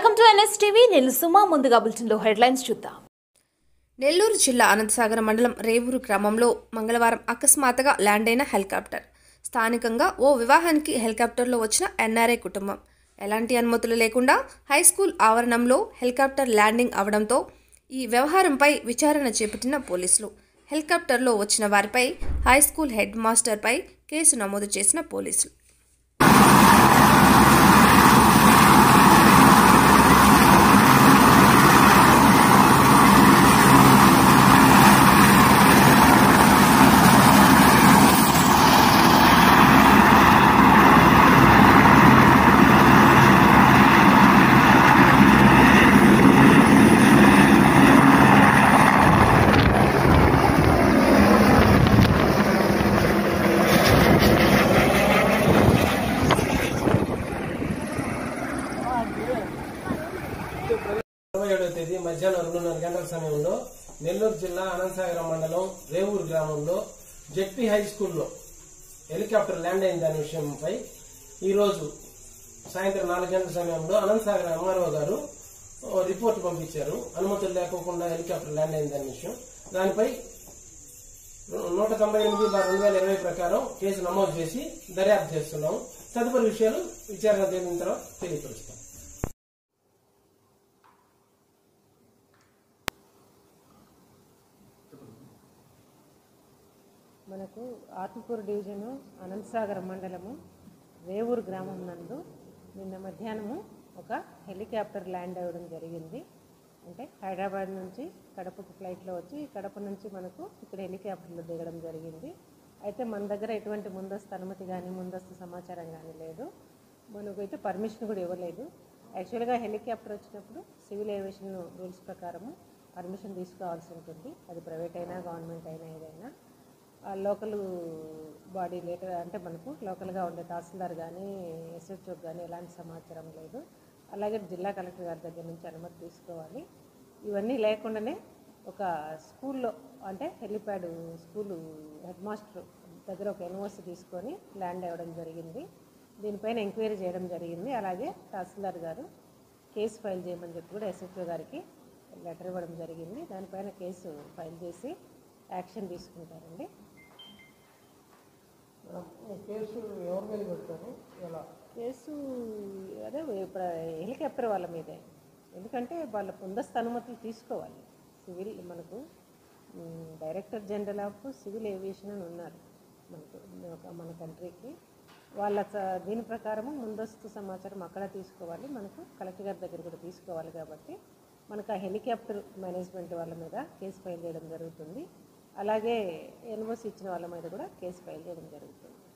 welcome to NSTV నేను సుమా ముందుగా బులెటిన్లో హెడ్లైన్స్ చూద్దాం నెల్లూరు జిల్లా అనంతసాగర మండలం రేవూరు గ్రామంలో మంగళవారం అకస్మాత్తుగా ల్యాండ్ అయిన హెలికాప్టర్ స్థానికంగా ఓ వివాహానికి హెలికాప్టర్లో వచ్చిన ఎన్ఆర్ఐ కుటుంబం ఎలాంటి అనుమతులు లేకుండా హై స్కూల్ ఆవరణంలో హెలికాప్టర్ ల్యాండింగ్ అవడంతో ఈ వ్యవహారంపై విచారణ చేపట్టిన పోలీసులు హెలికాప్టర్లో వచ్చిన వారిపై హై స్కూల్ హెడ్ మాస్టర్పై కేసు నమోదు చేసిన పోలీసులు ఇరవై ఏడవ తేదీ మధ్యాహ్నం రెండున్నర గంటల సమయంలో నెల్లూరు జిల్లా అనంతసాగరం మండలం రేవూరు గ్రామంలో జెడ్పీ హై స్కూల్లో హెలికాప్టర్ ల్యాండ్ అయిన దాని విషయంపై ఈ రోజు సాయంత్రం నాలుగు గంటల సమయంలో అనంతసాగర్ ఎంఆర్ఓ గారు ఓ రిపోర్ట్ పంపించారు అనుమతులు లేకోకుండా హెలికాప్టర్ ల్యాండ్ అయిన దాని విషయం దానిపై నూట తొంభై ఎనిమిది బార్ రెండు వేల ఇరవై ప్రకారం కేసు నమోదు చేసి దర్యాప్తు చేస్తున్నాం తదుపరి విషయాలు విచారణ జరిగిన తర్వాత తెలియపరుస్తాం మనకు ఆత్మకూరు డివిజను అనంతసాగర్ మండలము రేవూరు గ్రామం నందు నిన్న మధ్యాహ్నము ఒక హెలికాప్టర్ ల్యాండ్ అవ్వడం జరిగింది అంటే హైదరాబాద్ నుంచి కడపకు ఫ్లైట్లో వచ్చి కడప నుంచి మనకు ఇక్కడ హెలికాప్టర్లో దిగడం జరిగింది అయితే మన దగ్గర ఎటువంటి ముందస్తు అనుమతి కానీ ముందస్తు సమాచారం కానీ లేదు మనకు అయితే పర్మిషన్ కూడా ఇవ్వలేదు యాక్చువల్గా హెలికాప్టర్ వచ్చినప్పుడు సివిల్ ఏవియేషన్ రూల్స్ ప్రకారము పర్మిషన్ తీసుకోవాల్సి ఉంటుంది అది ప్రైవేట్ అయినా గవర్నమెంట్ అయినా ఏదైనా ఆ లోకల్ బాడీ లేటర్ అంటే మనకు లోకల్గా ఉండే తహసీల్దార్ కానీ ఎస్హెచ్ఓకి కానీ ఎలాంటి సమాచారం లేదు అలాగే జిల్లా కలెక్టర్ గారి దగ్గర నుంచి అనుమతి తీసుకోవాలి ఇవన్నీ లేకుండానే ఒక స్కూల్లో అంటే హెలిప్యాడ్ స్కూలు హెడ్ మాస్టర్ దగ్గర ఒక ఎన్ఓసి తీసుకొని ల్యాండ్ అవ్వడం జరిగింది దీనిపైన ఎంక్వైరీ చేయడం జరిగింది అలాగే తహసీల్దార్ గారు కేసు ఫైల్ చేయమని చెప్పి కూడా ఎస్హెచ్ఓ గారికి లెటర్ ఇవ్వడం జరిగింది దానిపైన కేసు ఫైల్ చేసి యాక్షన్ తీసుకుంటారండి కేసు ఎవరి మీద పెడతారు ఎలా కేసు అదే ఇప్పుడు హెలికాప్టర్ వాళ్ళ మీదే ఎందుకంటే వాళ్ళ ముందస్తు అనుమతులు తీసుకోవాలి సివిల్ మనకు మ్, director general of civil aviation అని ఉన్నారు మనకు ఒక మన కంట్రీకి వాళ్ళ స- దీని ప్రకారము ముందస్తు సమాచారం అక్కడ తీసుకోవాలి మనకు కలెక్టర్ గారి దగ్గర కూడా తీసుకోవాలి కాబట్టి మనకు ఆ హెలికాప్టర్ మేనేజ్మెంట్ వాళ్ళ మీద కేసు ఫైల్ చేయడం జరుగుతుంది అలాగే ఎన్ఓసి ఇచ్చిన వాళ్ళ మీద కూడా కేసు ఫైల్ చేయడం జరుగుతుంది